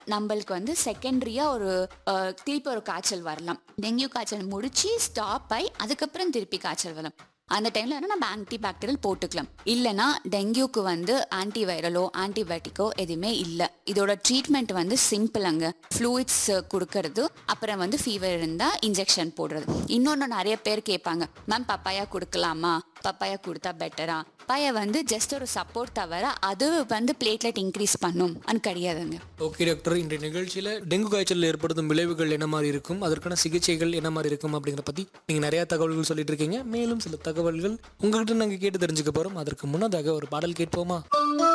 நம்மளுக்கு வந்து செகண்டரியா ஒரு அஹ், திருப்பி ஒரு காய்ச்சல் வரலாம் டெங்கு காய்ச்சல் முடிச்சு ஸ்டாப் ஆகி அதுக்கப்புறம் திருப்பி காய்ச்சல் வரலாம் அந்த டைம்ல வேணா நம்ம ஆன்டி பாக்டீரியல் போட்டுக்கலாம் இல்லைன்னா டெங்கியூக்கு வந்து ஆன்டி வைரலோ ஆன்டிபயோட்டிக்கோ எதுவுமே இல்லை இதோட ட்ரீட்மெண்ட் வந்து சிம்பிள் அங்க ஃப்ளூயிட்ஸ் கொடுக்கறது அப்புறம் வந்து ஃபீவர் இருந்தா இன்ஜெக்ஷன் போடுறது இன்னொன்று நிறைய பேர் கேட்பாங்க மேம் பப்பாயா கொடுக்கலாமா பப்பாயா கொடுத்தா பெட்டரா பப்பாயா வந்து ஜஸ்ட் ஒரு சப்போர்ட் தவிர அது வந்து பிளேட்லெட் இன்க்ரீஸ் பண்ணும் அது கிடையாதுங்க ஓகே டாக்டர் இன்றைய நிகழ்ச்சியில் டெங்கு காய்ச்சல் ஏற்படுத்தும் விளைவுகள் என்ன மாதிரி இருக்கும் அதற்கான சிகிச்சைகள் என்ன மாதிரி இருக்கும் அப்படிங்கிற பற்றி நீங்கள் நிறையா தகவல்கள் சொல்லிட்டு இருக்கீங்க மேலும் சில தகவல்கள் உங்ககிட்ட நாங்கள் கேட்டு தெரிஞ்சுக்க போகிறோம் அதற்கு முன்னதாக ஒரு பாடல் கேட்போமா